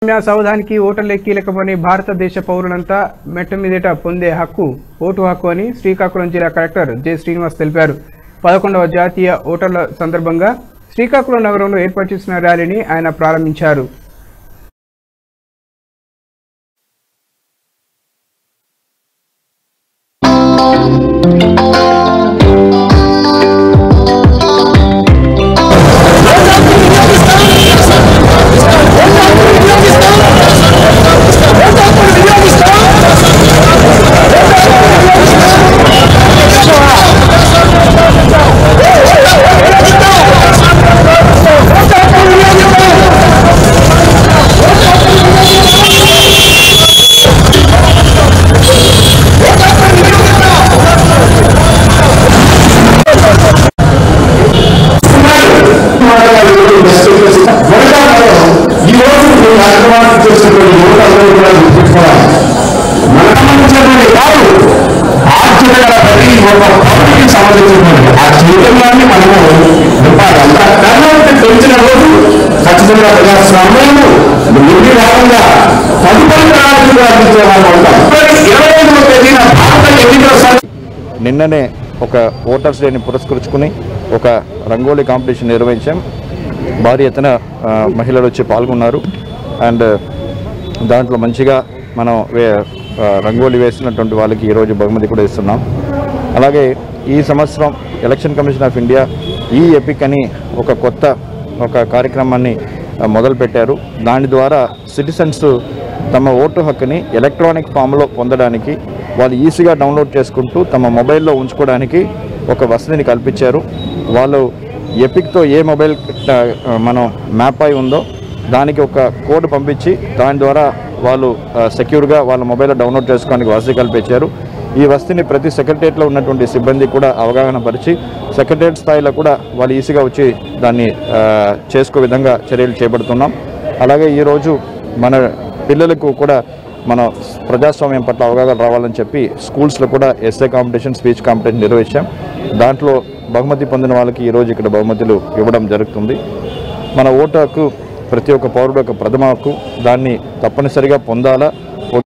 ప్రజాస్వామ్య సౌధానికి ఓటర్లే కీలకమని భారతదేశ పౌరులంతా మెట్ట మీదట పొందే హక్కు ఓటు హక్కు అని శ్రీకాకుళం జిల్లా కలెక్టర్ జె శ్రీనివాస్ తెలిపారు పదకొండవ జాతీయ ఓటర్ల సందర్భంగా శ్రీకాకుళం నగరంలో ఏర్పాటు చేసిన ర్యాలీని ఆయన ప్రారంభించారు ఈ రోజు ఈ కార్యక్రమాన్ని చేసినటువంటి యువతలు కూడా గుర్తించుకోవాలి మన సంబంధించినటువంటి కాదు బాధ్యత గల ప్రతి ఒక పౌరుడికి సంబంధించినటువంటి ఆ చైతన్యాన్ని మనము నింపాలి అంత కర్ణాటక పెంచిన రోజు ఖచ్చితంగా ప్రజాస్వామ్యం నిర్వి భాగంగా తదుపరి తరాలకు కూడా అందించే వాళ్ళు ఉంటాం ఇరవై ఐదవ తేదీన భారత ఎన్నికల సంఘం నిన్ననే ఒక ఓటర్స్ డేని పురస్కరించుకుని ఒక రంగోలీ కాంపిటీషన్ నిర్వహించాం భారీ ఎత్తున ఆ, మహిళలు వచ్చి పాల్గొన్నారు అండ్ దాంట్లో మంచిగా మనం వే ఆ, రంగోలీ వేసినటువంటి వాళ్ళకి ఈరోజు బహుమతి కూడా ఇస్తున్నాం అలాగే ఈ సంవత్సరం election commission of India E EPIC అని ఒక కొత్త ఒక కార్యక్రమాన్ని ఆ, మొదలుపెట్టారు దాని ద్వారా సిటిజన్స్ తమ ఓటు హక్కుని ఎలక్ట్రానిక్ ఫామ్లో పొందడానికి వాళ్ళు ఈజీగా డౌన్లోడ్ చేసుకుంటూ తమ మొబైల్లో ఉంచుకోవడానికి ఒక వసతిని కల్పించారు వాళ్ళు ఎపిక్తో ఏ మొబైల్ ఆ, మనం మ్యాప్ అయి ఉందో దానికి ఒక కోడ్ పంపించి దాని ద్వారా వాళ్ళు ఆ, సెక్యూర్గా వాళ్ళ మొబైల్లో డౌన్లోడ్ చేసుకోవడానికి వసతి కల్పించారు ఈ వసతిని ప్రతి సెక్రటరియట్లో ఉన్నటువంటి సిబ్బంది కూడా అవగాహన పరిచి సెక్రటరియట్ స్థాయిలో కూడా వాళ్ళు ఈజీగా వచ్చి దాన్ని ఆ, చేసుకో విధంగా చర్యలు చేపడుతున్నాం అలాగే ఈరోజు మన పిల్లలకు కూడా మన ప్రజాస్వామ్యం పట్ల అవగాహన రావాలని చెప్పి స్కూల్స్లో కూడా ఎస్ఏ కాంపిటీషన్ స్పీచ్ కాంపిటీషన్ నిర్వహించాం దాంట్లో బహుమతి పొందిన వాళ్ళకి ఈరోజు ఇక్కడ బహుమతులు ఇవ్వడం జరుగుతుంది మన ఓటు హక్కు ప్రతి ఒక్క పౌరుడు యొక్క ప్రథమ హక్కు దాన్ని తప్పనిసరిగా పొందాలా